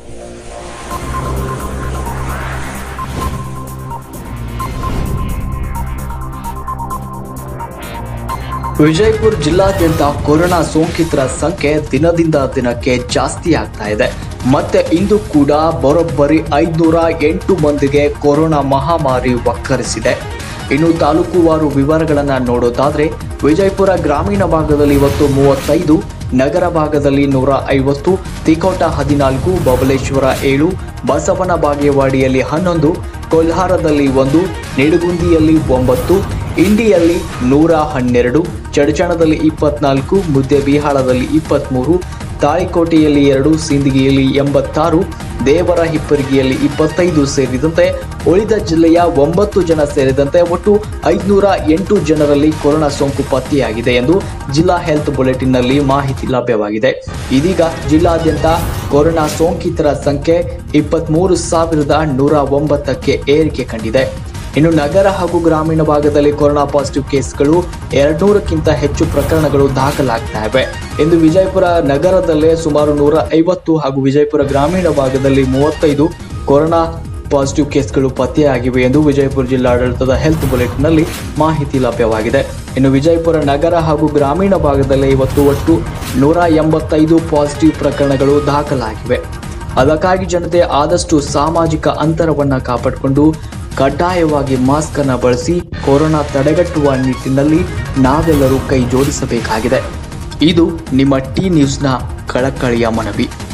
ವಿಜಯಪುರ ಜಿಲ್ಲಾದ್ಯಂತ ಕೊರೋನಾ ಸೋಂಕಿತರ ಸಂಖ್ಯೆ ದಿನದಿಂದ ದಿನಕ್ಕೆ ಜಾಸ್ತಿ ಆಗ್ತಾ ಇದೆ ಮತ್ತೆ ಇಂದು ಕೂಡ ಬರೋಬ್ಬರಿ ಐದುನೂರ ಎಂಟು ಮಂದಿಗೆ ಕೊರೋನಾ ಮಹಾಮಾರಿ ವಕ್ಕರಿಸಿದೆ ಇನ್ನು ತಾಲೂಕುವಾರು ವಿವರಗಳನ್ನು ನೋಡೋದಾದ್ರೆ ವಿಜಯಪುರ ಗ್ರಾಮೀಣ ಭಾಗದಲ್ಲಿ ಇವತ್ತು ಮೂವತ್ತೈದು ನಗರ ಭಾಗದಲ್ಲಿ ನೂರ ಐವತ್ತು ತಿಕೋಟ ಹದಿನಾಲ್ಕು ಬಬಲೇಶ್ವರ ಏಳು ಬಸವನ ಬಾಗೇವಾಡಿಯಲ್ಲಿ ಹನ್ನೊಂದು ಕೊಲ್ಹಾರದಲ್ಲಿ ಒಂದು ನಿಡಗುಂದಿಯಲ್ಲಿ ಒಂಬತ್ತು ಇಂಡಿಯಲ್ಲಿ ನೂರ ಹನ್ನೆರಡು ಚಡಚಣದಲ್ಲಿ ಇಪ್ಪತ್ನಾಲ್ಕು ಮುದ್ದೆಬಿಹಾಳದಲ್ಲಿ ಇಪ್ಪತ್ತ್ಮೂರು ತಾಳಿಕೋಟೆಯಲ್ಲಿ ಎರಡು ಸಿಂದಗಿಯಲ್ಲಿ ಎಂಬತ್ತಾರು ದೇವರ ಹಿಪ್ಪರಿಗೆಯಲ್ಲಿ ಇಪ್ಪತ್ತೈದು ಸೇರಿದಂತೆ ಉಳಿದ ಜಿಲ್ಲೆಯ ಒಂಬತ್ತು ಜನ ಸೇರಿದಂತೆ ಒಟ್ಟು ಐದುನೂರ ಎಂಟು ಜನರಲ್ಲಿ ಕೊರೋನಾ ಸೋಂಕು ಪತ್ತೆಯಾಗಿದೆ ಎಂದು ಜಿಲ್ಲಾ ಹೆಲ್ತ್ ಬುಲೆಟಿನ್ನಲ್ಲಿ ಮಾಹಿತಿ ಲಭ್ಯವಾಗಿದೆ ಇದೀಗ ಜಿಲ್ಲಾದ್ಯಂತ ಕೊರೋನಾ ಸೋಂಕಿತರ ಸಂಖ್ಯೆ ಇಪ್ಪತ್ತ್ಮೂರು ಸಾವಿರದ ನೂರ ಒಂಬತ್ತಕ್ಕೆ ಏರಿಕೆ ಕಂಡಿದೆ ಇನ್ನು ನಗರ ಹಾಗೂ ಗ್ರಾಮೀಣ ಭಾಗದಲ್ಲಿ ಕೊರೋನಾ ಪಾಸಿಟಿವ್ ಕೇಸ್ಗಳು ಎರಡ್ನೂರಕ್ಕಿಂತ ಹೆಚ್ಚು ಪ್ರಕರಣಗಳು ದಾಖಲಾಗ್ತಾ ಇವೆ ಇಂದು ವಿಜಯಪುರ ನಗರದಲ್ಲೇ ಸುಮಾರು ನೂರ ಐವತ್ತು ಹಾಗೂ ವಿಜಯಪುರ ಗ್ರಾಮೀಣ ಭಾಗದಲ್ಲಿ ಮೂವತ್ತೈದು ಕೊರೋನಾ ಪಾಸಿಟಿವ್ ಕೇಸ್ಗಳು ಪತ್ತೆಯಾಗಿವೆ ಎಂದು ವಿಜಯಪುರ ಜಿಲ್ಲಾಡಳಿತದ ಹೆಲ್ತ್ ಬುಲೆಟಿನ್ನಲ್ಲಿ ಮಾಹಿತಿ ಲಭ್ಯವಾಗಿದೆ ಇನ್ನು ವಿಜಯಪುರ ನಗರ ಹಾಗೂ ಗ್ರಾಮೀಣ ಭಾಗದಲ್ಲಿ ಇವತ್ತು ಒಟ್ಟು ನೂರ ಎಂಬತ್ತೈದು ಪಾಸಿಟಿವ್ ಪ್ರಕರಣಗಳು ದಾಖಲಾಗಿವೆ ಅದಕ್ಕಾಗಿ ಜನತೆ ಆದಷ್ಟು ಸಾಮಾಜಿಕ ಅಂತರವನ್ನ ಕಾಪಾಡಿಕೊಂಡು ಕಡ್ಡಾಯವಾಗಿ ಮಾಸ್ಕ್ ಅನ್ನು ಬಳಸಿ ಕೊರೋನಾ ತಡೆಗಟ್ಟುವ ನಿಟ್ಟಿನಲ್ಲಿ ನಾವೆಲ್ಲರೂ ಕೈ ಜೋಡಿಸಬೇಕಾಗಿದೆ ಇದು ನಿಮ್ಮ ಟಿ ನ್ಯೂಸ್ನ ಕಳಕಳಿಯ ಮನವಿ